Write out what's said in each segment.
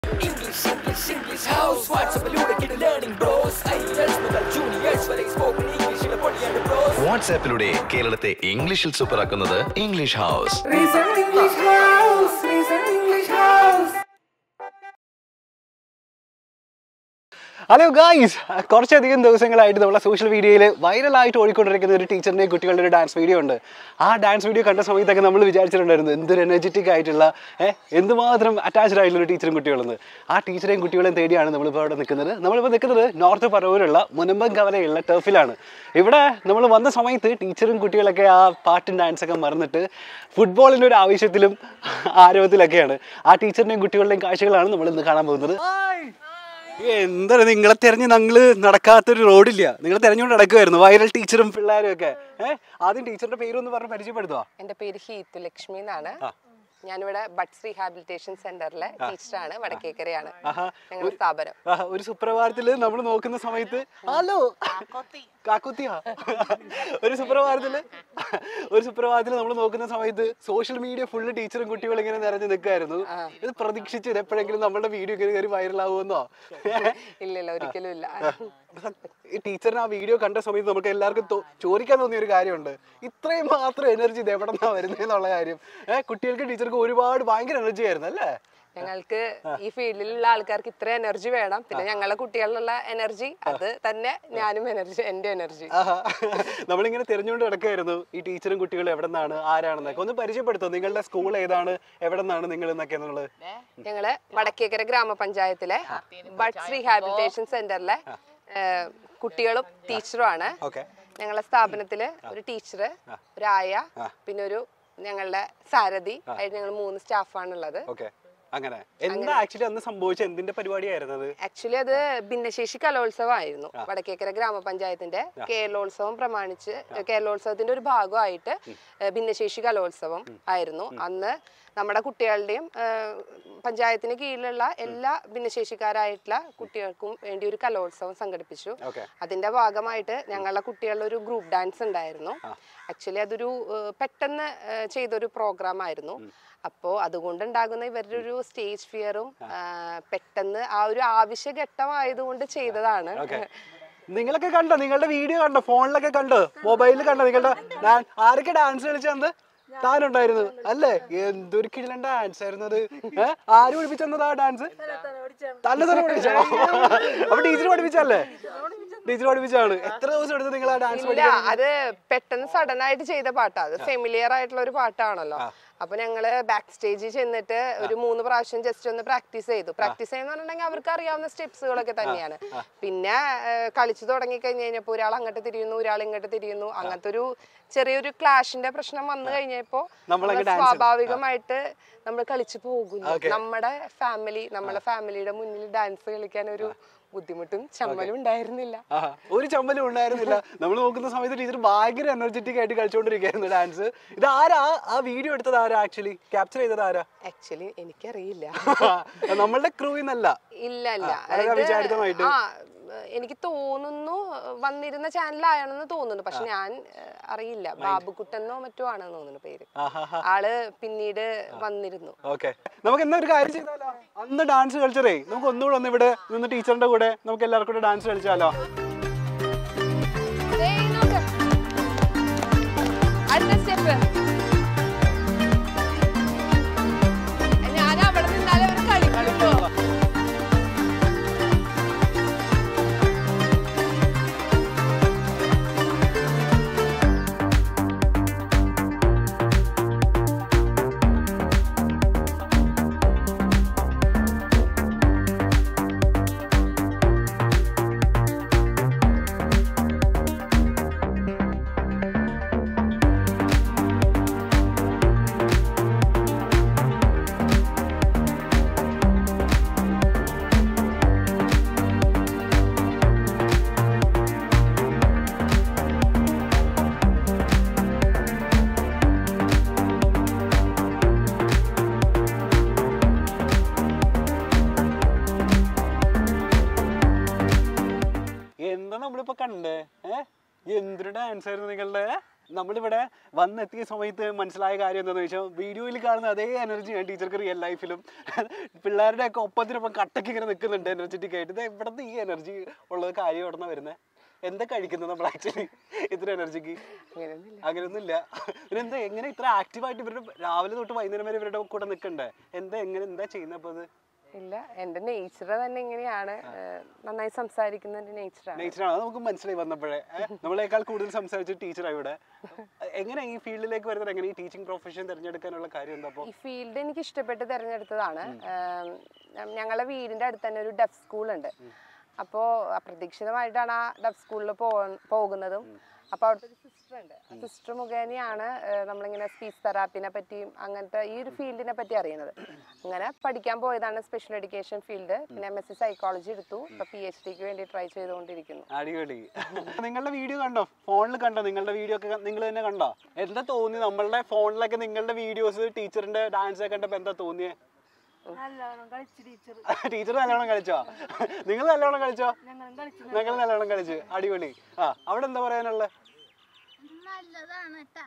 English, English, English house. വാട്സാപ്പിലൂടെ kid learning bros ഐറ്റൽസ് മുതൽ ജൂനിയേഴ്സ് വരെ സ്പോക്കൺ ഇംഗ്ലീഷിലെ പൊടിയാണ് ബ്രോസ് വാട്സാപ്പിലൂടെ കേരളത്തെ ഇംഗ്ലീഷിൽ സൂപ്പറാക്കുന്നത് English house Reason English house, Reason English house. Hello guys കുറച്ചധികം ദിവസങ്ങളായിട്ട് നമ്മളെ സോഷ്യൽ മീഡിയയിൽ വൈറലായിട്ട് ഓടിക്കൊണ്ടിരിക്കുന്ന ഒരു ടീച്ചറിൻ്റെയും കുട്ടികളുടെ ഒരു ഡാൻസ് വീഡിയോ ഉണ്ട് ആ ഡാൻസ് വീഡിയോ കണ്ട സമയത്തൊക്കെ നമ്മൾ വിചാരിച്ചിട്ടുണ്ടായിരുന്നു എന്തൊരു എനർജറ്റിക് ആയിട്ടുള്ള ഏഹ് എന്തുമാത്രം അറ്റാച്ച്ഡ് ആയിട്ടുള്ള ഒരു ടീച്ചറും കുട്ടികളെന്ന് ആ ടീച്ചറെയും കുട്ടികളെയും തേടിയാണ് നമ്മളിപ്പോൾ അവിടെ നിൽക്കുന്നത് നമ്മളിപ്പോൾ നിൽക്കുന്നത് നോർത്ത് പറവൂരുള്ള മുനമ്പം കവലയുള്ള ടർഫിലാണ് ഇവിടെ നമ്മൾ വന്ന സമയത്ത് ടീച്ചറും കുട്ടികളൊക്കെ ആ പാട്ടും ഡാൻസൊക്കെ മറന്നിട്ട് ഫുട്ബോളിൻ്റെ ഒരു ആവശ്യത്തിലും ആരവത്തിലൊക്കെയാണ് ആ ടീച്ചറിൻ്റെയും കുട്ടികളുടെയും കാഴ്ചകളാണ് നമ്മൾ ഇന്ന് കാണാൻ പോകുന്നത് എന്താണ് നിങ്ങളെ തെരഞ്ഞ് ഞങ്ങള് നടക്കാത്തൊരു റോഡില്ല നിങ്ങൾ തെരഞ്ഞുകൊണ്ട് നടക്കുമായിരുന്നു വൈറൽ ടീച്ചറും പിള്ളേരും ഒക്കെ ഏഹ് ആദ്യം ടീച്ചറുടെ പേരൊന്ന് പറഞ്ഞ് പരിചയപ്പെടുത്തുക എൻ്റെ പേര് ഹീത്തു ലക്ഷ്മി എന്നാണ് ഞാനിവിടെ ബഡ്സ് റീഹാബിലിറ്റേഷൻ സെന്ററിലെ ടീച്ചറാണ് വടക്കേക്കരയാണ് ഞങ്ങളുടെ സ്ഥാപനം ആഹ്, ഒരു സുപ്രഭാതത്തില് നമ്മൾ നോക്കുന്ന സമയത്ത് ഹലോ കാക്കുത്തിയാ ഒരു സുപ്രഭാതത്തില് ഒരു സുപ്രഭാതത്തില് നമ്മൾ നോക്കുന്ന സമയത്ത് സോഷ്യൽ മീഡിയ ഫുള്ള് ടീച്ചറും കുട്ടികളും ഇങ്ങനെ നിറഞ്ഞു നിൽക്കായിരുന്നു ഇത് പ്രതീക്ഷിച്ച് ഇത് എപ്പോഴെങ്കിലും നമ്മുടെ വീഡിയോ ഇങ്ങനെ കയറി വൈറലാവുമെന്നോ ഇല്ല ഇല്ല ഒരിക്കലും ഇല്ല ഈ ടീച്ചറിന് ആ വീഡിയോ കണ്ട സമയത്ത് നമുക്ക് എല്ലാവർക്കും തോ- ചോദിക്കാൻ തോന്നിയ ഒരു കാര്യമുണ്ട് ഇത്രയും മാത്രം എനർജി ഇത് എവിടെ നിന്നാ വരുന്നതെന്നുള്ള കാര്യം ഏഹ് കുട്ടികൾക്ക് ടീച്ചർക്ക് ഒരുപാട് ഭയങ്കര എനർജി ആയിരുന്നു അല്ലേ ഞങ്ങൾക്ക് ഈ ഫീൽഡിലുള്ള ആൾക്കാർക്ക് ഇത്ര എനർജി വേണം പിന്നെ ഞങ്ങളെ കുട്ടികളിലുള്ള എനർജി അത് തന്നെ ഞാനും എനർജി എൻ്റെ എനർജി ആഹാ. നമ്മളിങ്ങനെ തിരഞ്ഞുകൊണ്ട് കിടക്കായിരുന്നു ഈ ടീച്ചറും കുട്ടികളും എവിടെ നിന്നാണ് ആരാണെന്നൊക്കെ ഒന്ന് പരിചയപ്പെടുത്തോ നിങ്ങളുടെ സ്കൂൾ ഏതാണ് എവിടെ നിന്നാണ് നിങ്ങൾ എന്നൊക്കെ എന്നുള്ളത് ഞങ്ങള് വടക്കേക്കര ഗ്രാമപഞ്ചായത്തിലെ ബഡ്സ് റീഹാബിലിറ്റേഷൻ സെന്ററിലെ ഏഹ്, കുട്ടികളും ടീച്ചറുമാണ് ഓക്കെ ഞങ്ങളുടെ സ്ഥാപനത്തില് ഒരു ടീച്ചർ ഒരു ആയ പിന്നെ ഒരു ഞങ്ങളുടെ സാരഥി ആയിട്ട് ഞങ്ങൾ മൂന്ന് സ്റ്റാഫാണുള്ളത് ഓക്കെ അങ്ങനെ എന്താ ആക്ച്വലി അന്ന് സംഭവിച്ചത് എന്തിന്റെ പരിപാടിയായിരുന്നത് ആക്ച്വലി അത് ഭിന്നശേഷി കലോത്സവമായിരുന്നു വടക്കേക്കര ഗ്രാമപഞ്ചായത്തിന്റെ കേരളോത്സവം പ്രമാണിച്ച് കേരളോത്സവത്തിന്റെ ഒരു ഭാഗമായിട്ട് ഏഹ് ഭിന്നശേഷി കലോത്സവം ആയിരുന്നു അന്ന് നമ്മുടെ കുട്ടികളുടെയും ഏഹ് പഞ്ചായത്തിന് കീഴിലുള്ള എല്ലാ ഭിന്നശേഷിക്കാരായിട്ടുള്ള കുട്ടികൾക്കും വേണ്ടി ഒരു കലോത്സവം സംഘടിപ്പിച്ചു ഓക്കെ അതിന്റെ ഭാഗമായിട്ട് ഞങ്ങളുടെ കുട്ടികളുടെ ഒരു ഗ്രൂപ്പ് ഡാൻസ് ഉണ്ടായിരുന്നു ആക്ച്വലി അതൊരു ഏഹ്, പെട്ടെന്ന് ഏഹ്, ചെയ്തൊരു പ്രോഗ്രാം ആയിരുന്നു അപ്പോൾ അതുകൊണ്ടുണ്ടാകുന്ന ഇവരുടെ ഒരു സ്റ്റേജ് ഫിയറും പെട്ടെന്ന് ആ ഒരു ആവശ്യഘട്ടമായതുകൊണ്ട് ചെയ്തതാണ് നിങ്ങളൊക്കെ കണ്ടോ നിങ്ങളുടെ വീഡിയോ കണ്ടോ ഫോണിലൊക്കെ കണ്ടോ മൊബൈലിൽ കണ്ടോ നിങ്ങളുടെ ഡാൻ- ആരൊക്കെ ഡാൻസ് കളിച്ചത് താനുണ്ടായിരുന്നു അല്ലേ എന്തൊരു കിഴലൻ ഡാൻസ് ആയിരുന്നു അത് ഏഹ് ആര് പഠിപ്പിച്ചെന്നത് ആ ഡാൻസ് തന്നെ തന്നെ പഠിപ്പിച്ചോ അപ്പൊ ടീച്ചർ പഠിപ്പിച്ചല്ലേ ടീച്ചർ പഠിപ്പിച്ചാണ് എത്ര ദിവസം എടുത്ത് നിങ്ങൾ ആ ഡാൻസ് ഇല്ല അത് പെട്ടെന്ന് സഡൻ ആയിട്ട് ചെയ്ത പാട്ടാ അത് ഫെമിലിയർ ആയിട്ടുള്ള ഒരു പാട്ടാണല്ലോ അപ്പൊ ഞങ്ങള് ബാക്ക് സ്റ്റേജിൽ ചെന്നിട്ട് ഒരു മൂന്ന് പ്രാവശ്യം ജസ്റ്റ് ഒന്ന് പ്രാക്ടീസ് ചെയ്തു പ്രാക്ടീസ് ചെയ്യുന്ന പറഞ്ഞിട്ടുണ്ടെങ്കിൽ അവർക്ക് അറിയാവുന്ന സ്റ്റെപ്സുകളൊക്കെ തന്നെയാണ് പിന്നെ ഏഹ്, കളിച്ചു തുടങ്ങി കഴിഞ്ഞ് കഴിഞ്ഞപ്പോ ഒരാൾ അങ്ങോട്ട് തിരിയുന്നു ഒരാൾ ഇങ്ങോട്ട് തിരിയുന്നു അങ്ങനത്തെ ഒരു ചെറിയൊരു ക്ലാഷിന്റെ പ്രശ്നം വന്നു കഴിഞ്ഞപ്പോ നമ്മളങ്ങ് നമ്മള് dance കളിക്കും. സ്വാഭാവികമായിട്ട് നമ്മൾ കളിച്ചു പോകുന്നു നമ്മുടെ ഫാമിലി നമ്മുടെ ഫാമിലിയുടെ മുന്നിൽ ഡാൻസ് കളിക്കാൻ ഒരു ബുദ്ധിമുട്ടും ചമ്മലും ഉണ്ടായിരുന്നില്ല ആഹാ. ഒരു ചമ്മലും ഉണ്ടായിരുന്നില്ല നമ്മൾ നോക്കുന്ന സമയത്ത് ടീച്ചർ ഭയങ്കര എനർജറ്റിക് ആയിട്ട് കളിച്ചുകൊണ്ടിരിക്കുകയായിരുന്നു ഡാൻസ് ഇത് ആരാ ആ വീഡിയോ എടുത്തത് ആരാ ആക്ച്വലി ക്യാപ്ചർ ചെയ്തത് ആരാ ആക്ച്വലി എനിക്കറിയില്ല നമ്മളുടെ ക്രൂവിന്നല്ല ഇല്ല ഇല്ല വളരെ ഇത് അവിചാരിതമായിട്ട്. ആ എനിക്ക് തോന്നുന്നു വന്നിരുന്ന ചാനലാണെന്ന് തോന്നുന്നു പക്ഷെ ഞാൻ ഏഹ്, അറിയില്ല ബാബുക്കുട്ടെന്നോ മറ്റോ ആണെന്ന് തോന്നുന്നു പേര് ആള് പിന്നീട് വന്നിരുന്നു ഓക്കെ നമുക്ക് എന്നാ ഒരു കാര്യം ചെയ്താലോ അന്ന് ഡാൻസ് കളിച്ചതേ നമുക്ക് ഒന്നുകൂടെ ഒന്ന് ഇവിടെ നിന്ന് ടീച്ചറിന്റെ കൂടെ നമുക്ക് എല്ലാവർക്കും കൂടെ ഡാൻസ് കളിച്ചാലോ ദേ നോക്ക്. അടുത്ത സ്റ്റെപ്പ് ഞാൻ അവിടെ നിന്നാലും അവർ കളിക്കുമോ എന്താ നമ്മളിപ്പോ കണ്ടേ ഏ എന്തൊരു ഡാൻസ് ആയിരുന്നു നിങ്ങളുടെ നമ്മളിവിടെ വന്നെത്തിയ സമയത്ത് മനസ്സിലായ കാര്യം എന്താണെന്ന് വെച്ചാൽ വീഡിയോയിൽ കാണുന്ന അതേ എനർജി ഞാൻ ടീച്ചർക്ക് റിയൽ ലൈഫിലും പിള്ളേരുടെ ഒക്കെ ഒപ്പത്തിനൊപ്പം കട്ടക്ക് ഇങ്ങനെ നിൽക്കുന്നുണ്ട് എനർജറ്റിക് ആയിട്ട് ഇത് ഇവിടുത്തെ ഈ എനർജി ഉള്ളത് കാര്യം എവിടെ നിന്നാണ് വരുന്നത് എന്താ കഴിക്കുന്നത് നമ്മൾ ആക്ച്വലി ഇത്ര എനർജിക്ക് അങ്ങനെയൊന്നുമില്ല അങ്ങനെയൊന്നുമില്ല പിന്നെ എന്താ എങ്ങനെ ഇത്ര ആക്റ്റീവായിട്ട് ഇവരുടെ രാവിലെ തൊട്ട് വൈകുന്നേരം വരെ ഇവരുടെ കൂടെ നിൽക്കണ്ടേ എന്താ എങ്ങനെ എന്താ ചെയ്യുന്നത് അപ്പോൾ അത് ഇല്ല എന്റെ നേച്ചർ തന്നെ ഇങ്ങനെയാണ് ഏഹ് നന്നായി സംസാരിക്കുന്ന ഒരു നേച്ചറാണ് നേച്ചറാണ് അത് നമുക്ക് മനസ്സിലായി വന്നപ്പോഴേ ഏ? നമ്മളെക്കാൾ കൂടുതൽ സംസാരിച്ച ടീച്ചറാണ് ഇവിടെ എങ്ങനെ ഈ ഫീൽഡിലേക്ക് വരുന്നത് എങ്ങനെ ഈ ടീച്ചിങ് പ്രൊഫഷൻ തിരഞ്ഞെടുക്കാനുള്ള കാര്യം എന്താ അപ്പോൾ ഈ ഫീൽഡ് എനിക്ക് ഇഷ്ടപ്പെട്ട് തിരഞ്ഞെടുത്തതാണ് ഏം, ഞ- ഞങ്ങളെ വീടിന്റെ അടുത്ത് തന്നെ ഒരു ഡഫ് സ്കൂൾ ഉണ്ട് അപ്പോൾ അപ്രതീക്ഷിതമായിട്ടാണ് ആ ഡഫ് സ്കൂളിൽ പോകുന്നതും അപ്പോൾ അവിടുത്തെ ഒരു സിസ്റ്റർ ഉണ്ട് ആ സിസ്റ്റർ മുഖേനയാണ് ഏഹ്, നമ്മളിങ്ങനെ സ്പീച്ച് തെറാപ്പിനെ പറ്റിയും അങ്ങനത്തെ ഈ ഒരു ഫീൽഡിനെ പറ്റി അറിയുന്നത് അങ്ങനെ പഠിക്കാൻ പോയതാണ് സ്പെഷ്യൽ എഡ്യൂക്കേഷൻ ഫീൽഡ് പിന്നെ എം എസ് സി സൈക്കോളജി എടുത്തു ഇപ്പൊ പി എച്ച് ഡിക്ക് വേണ്ടി ട്രൈ ചെയ്തുകൊണ്ടിരിക്കുന്നു അടിപൊളി നിങ്ങളുടെ വീഡിയോ കണ്ടോ ഫോണിൽ കണ്ടോ നിങ്ങളുടെ വീഡിയോ ഒക്കെ നിങ്ങൾ തന്നെ കണ്ടോ എന്താ തോന്നി നമ്മളുടെ ഫോണിലൊക്കെ നിങ്ങളുടെ വീഡിയോസ് ടീച്ചറിന്റെ ഡാൻസ് ഒക്കെ കണ്ടപ്പോ എന്താ തോന്നിയേ നല്ലോണം കളിച്ച് ടീച്ചർ ടീച്ചർ നല്ലോണം കളിച്ചോ നിങ്ങൾ നല്ലോണം കളിച്ചോ ഞങ്ങളും കളിച്ചു ഞങ്ങൾ നല്ലോണം കളിച്ചു അടിപൊളി ആ അവിടെ എന്താ പറയാനുള്ളത് നല്ലതാണ് കേട്ടാ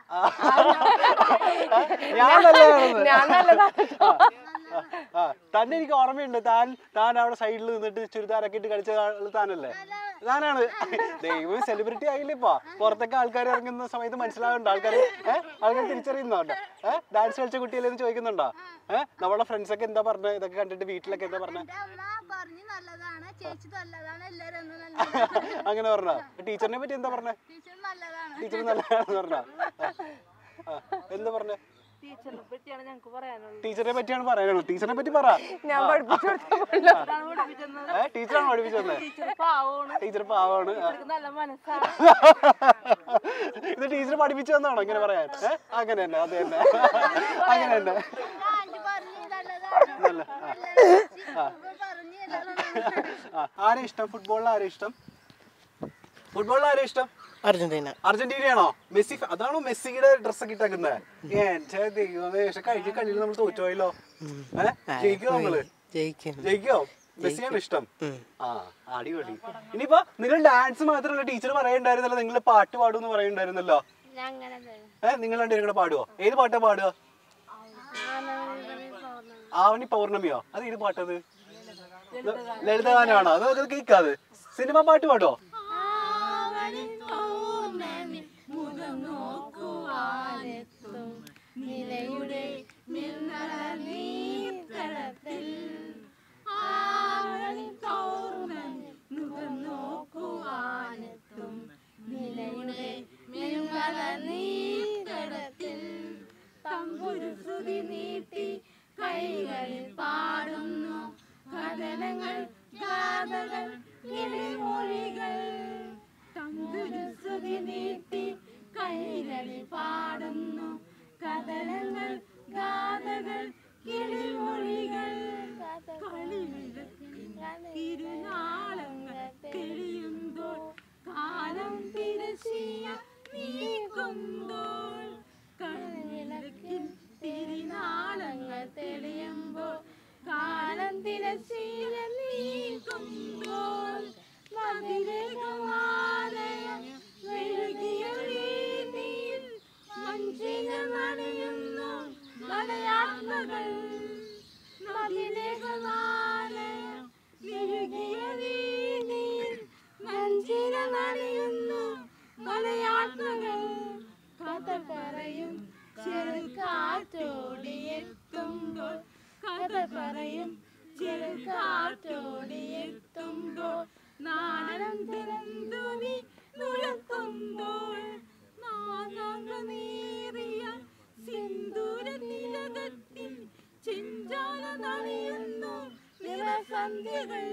ഞാൻ നല്ലതാണെന്ന് ഞാൻ നല്ലതാണ് ആ തന്നെ എനിക്ക് ഓർമ്മയുണ്ട് താൻ താൻ അവിടെ സൈഡിൽ നിന്നിട്ട് ചുരിദാരൊക്കെ ഇട്ട് കളിച്ച ആള് താനല്ലേ താനാണ് ദൈവം സെലിബ്രിറ്റി ആയില്ലേ ഇപ്പൊ പുറത്തൊക്കെ ആൾക്കാർ ഇറങ്ങുന്ന സമയത്ത് മനസ്സിലാവുന്നുണ്ടോ ആൾക്കാർ ഏഹ് ആൾക്കാർ തിരിച്ചറിയുന്നുണ്ടോ ഏഹ് ഡാൻസ് കളിച്ച കുട്ടിയല്ലെന്ന് ചോദിക്കുന്നുണ്ടോ ഏഹ് നമ്മുടെ ഫ്രണ്ട്സ് ഒക്കെ എന്താ പറഞ്ഞത് ഇതൊക്കെ കണ്ടിട്ട് വീട്ടിലൊക്കെ എന്താ പറഞ്ഞത് എന്റെ അമ്മ പറഞ്ഞു നല്ലതാണ് ചേച്ചി നല്ലതാണ് എല്ലാരും ഒന്ന് നല്ലതാണ് അങ്ങനെ പറഞ്ഞോ ടീച്ചറിനെ പറ്റി എന്താ പറഞ്ഞേ ടീച്ചർ നല്ലതാണ് ടീച്ചർ നല്ലതാണെന്ന് പറഞ്ഞോ ആ, എന്താ പറഞ്ഞേ ടീച്ചറിനെ പറ്റിയാണ് ഞങ്ങൾക്ക് പറയാനുള്ളത് ടീച്ചറിനെ പറ്റിയാണ് പറയാനുള്ളത് ടീച്ചറിനെ പറ്റി പറ ഞാൻ പഠിപ്പിച്ചു കൊടുത്തപ്പോഴല്ലോ പഠിപ്പിച്ചത് ഏഹ് ടീച്ചറാണ് പഠിപ്പിച്ചത് ടീച്ചർ പാവമാണ് ടീച്ചർ പാവാണ് ആ. ടീച്ചർക്ക് നല്ല മനസ്സാണ് ഇത് ടീച്ചർ പഠിപ്പിച്ചു തന്നാണോ ഇങ്ങനെ പറയാൻ ഏ? അങ്ങനെ തന്നെ അത് തന്നെ അങ്ങനെ തന്നെ ആന്റി പറഞ്ഞു നല്ലതാണ് നല്ല ആ. പറഞ്ഞു നല്ലതാണ് ആ ആരെ ഇഷ്ടം ഫുട്ബോളിൽ ആരെ ഇഷ്ടം ഫുട്ബോളിൽ ആരെ ഇഷ്ടം അർജന്റീന അർജന്റീനയാണോ മെസ്സി അതാണോ മെസ്സിയുടെ ഡ്രസ്സൊക്കെ ഇട്ടേക്കുന്നത് എന്റെ ദൈവമേ പക്ഷെ കഴിഞ്ഞ കളിയിൽ നമ്മൾ തോറ്റുപോയല്ലോ ഏഹ് ജയിക്കോ നമ്മള് ജയിക്കും ജയിക്കോ മെസ്സിയാണ് ഇഷ്ടം ആ അടിപൊളി ഇനിയിപ്പോ നിങ്ങൾ ഡാൻസ് മാത്രമല്ല ടീച്ചർ പറയണ്ടായിരുന്നല്ലോ നിങ്ങൾ പാട്ട് പാടുമെന്ന് പറയണ്ടായിരുന്നല്ലോ ഞങ്ങനെ ഏഹ് നിങ്ങൾ രണ്ടുപേരും കൂടെ പാടുവോ ഏത് പാട്ടാ പാടുക ആവണി പൗർണമിയോ അത് ഏത് പാട്ടത് ലളിതഗാനമാണോ അത് നമുക്ക് കേൾക്കാത് സിനിമ പാട്ട് പാടോ തമ്പുരുസുതി നീട്ടി കൈകളിൽ പാടുന്നു കഥനങ്ങൾ ഗാഥകൾ കിളിമൊഴികൾ തമ്പുരുസുതി നീട്ടി കൈകളിൽ പാടുന്നു കഥനങ്ങൾ ഗാഥകൾ കിളിമൊഴികൾ കളിവിളക്കിൻ തിരുനാളങ്ങൾ തെളിയുമ്പോൾ കാലം തിരശിയ നീക്കുമ്പോൾ കളിവിളക്കിൻ തിരുനാളങ്ങൾ തെളിയുമ്പോൾ കാലം തിരശീല നീക്കുമ്പോൾ മതിരകമാലയം വെളുകിയ വീതിയിൽ മഞ്ചിന നനയുന്നു നടയാത്മകൾ മതിരകമാലയം വെളുകിയ വീതിയിൽ മഞ്ചിന നനയുന്നു നടയാത്മകൾ കഥ പറയും ചെറുകാറ്റോടിയെത്തുമ്പോൾ കഥ പറയും ചെറുകാറ്റോടിയെത്തുമ്പോൾ നാണം തിരന്തുനി നുഴക്കുമ്പോൾ നാഗനേറിയ സിന്ദൂര തിലകത്തിൽ ചെഞ്ചാല നണിയുന്നു നിറസന്ധ്യകൾ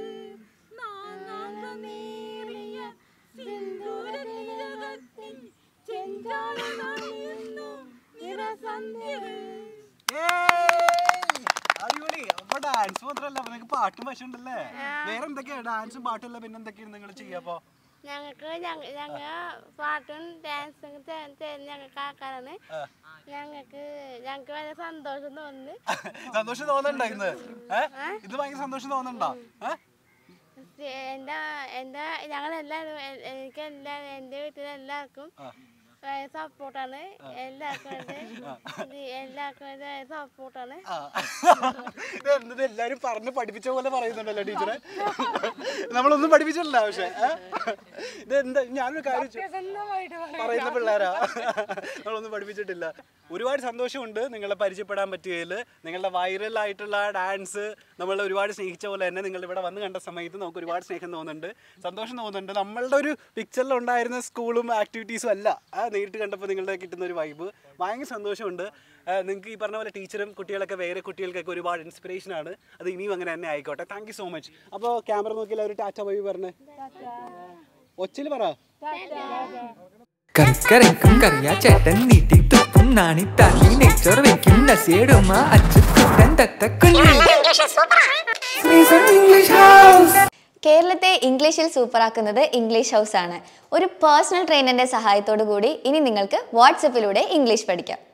നാഗനേറിയ സിന്ദൂര തിലകത്തിൽ ചെഞ്ചാല നണിയുന്നു നിറസന്ധ്യകൾ അടിപൊളി അപ്പൊ ഡാൻസ് മാത്രല്ല അപ്പൊ നിങ്ങൾക്ക് പാട്ടും വശമുണ്ടല്ലേ വേറെ എന്തൊക്കെയാ ഡാൻസും പാട്ടും പിന്നെ എന്തൊക്കെയാണ് നിങ്ങൾ ചെയ്യാപ്പോ ഞങ്ങൾക്ക് ഞങ്ങ പാട്ടും ഡാൻസും ഞങ്ങൾക്ക് ആക്കാനാണ് ഞങ്ങൾക്ക് ഞങ്ങൾക്ക് വളരെ സന്തോഷം തോന്നുന്നു സന്തോഷം തോന്നുന്നുണ്ടോ ഇന്ന് ഏ ഇത് ഭയങ്കര സന്തോഷം തോന്നുന്നുണ്ടോ ഏ എൻ്റെ എൻ്റെ ഞങ്ങളെല്ലാവരും എ- എനിക്ക് എല്ലാ എൻ്റെ വീട്ടിലെല്ലാവർക്കും സപ്പോർട്ടാണ് എല്ലാവർക്കും വേണ്ടി ഇത് എല്ലാവർക്കും വേണ്ടി സപ്പോർട്ടാണ് ഇത് എല്ലാരും പറഞ്ഞ് പഠിപ്പിച്ച പോലെ പറയുന്നുണ്ടല്ലോ ടീച്ചറെ നമ്മളൊന്നും പഠിപ്പിച്ചിട്ടില്ല പക്ഷെ ഏ? ഇത് എന്താ ഞാനൊരു കാര്യം ചോ- പറയുന്ന പിള്ളേരാ നമ്മളൊന്നും പഠിപ്പിച്ചിട്ടില്ല ഒരുപാട് സന്തോഷമുണ്ട് നിങ്ങളെ പരിചയപ്പെടാൻ പറ്റിയതിൽ നിങ്ങളുടെ വൈറൽ ആയിട്ടുള്ള ഡാൻസ് നമ്മൾ ഒരുപാട് സ്നേഹിച്ച പോലെ തന്നെ നിങ്ങൾ ഇവിടെ വന്ന് കണ്ട സമയത്ത് നമുക്ക് ഒരുപാട് സ്നേഹം തോന്നുന്നുണ്ട് സന്തോഷം തോന്നുന്നുണ്ട് നമ്മളുടെ ഒരു പിക്ചറിൽ ഉണ്ടായിരുന്ന സ്കൂളും ആക്ടിവിറ്റീസും അല്ല ആ നേരിട്ട് കണ്ടപ്പോൾ നിങ്ങളുടെ കിട്ടുന്ന ഒരു വൈബ് ഭയങ്കര സന്തോഷമുണ്ട് നിങ്ങൾക്ക് ഈ പറഞ്ഞ പോലെ ടീച്ചറും കുട്ടികളൊക്കെ വേറെ കുട്ടികൾക്കൊക്കെ ഒരുപാട് ഇൻസ്പിറേഷൻ ആണ് അത് ഇനിയും അങ്ങനെ തന്നെ ആയിക്കോട്ടെ താങ്ക് യു സോ മച്ച് അപ്പോൾ ക്യാമറ നോക്കിയില്ല ഒരു ടാറ്റ ബൈ പറഞ്ഞേ ഒച്ചിൽ പറ കറിക്കരയ്ക്കും കറിയ ചേട്ടൻ നീട്ടി തുപ്പും നാണി താങ്ങി നെച്ചോർ വെക്കും നസിയിടുമ അച്ചുക്കുട്ടൻ തത്തക്കുഞ്ഞി ഇംഗ്ലീഷ് ഹൗസ് കേരളത്തെ ഇംഗ്ലീഷിൽ സൂപ്പറാക്കുന്നത് ഇംഗ്ലീഷ് ഹൗസ് ആണ് ഒരു പേഴ്സണൽ ട്രെയിനറിന്റെ സഹായത്തോടു കൂടി ഇനി നിങ്ങൾക്ക് വാട്സപ്പിലൂടെ ഇംഗ്ലീഷ് പഠിക്കാം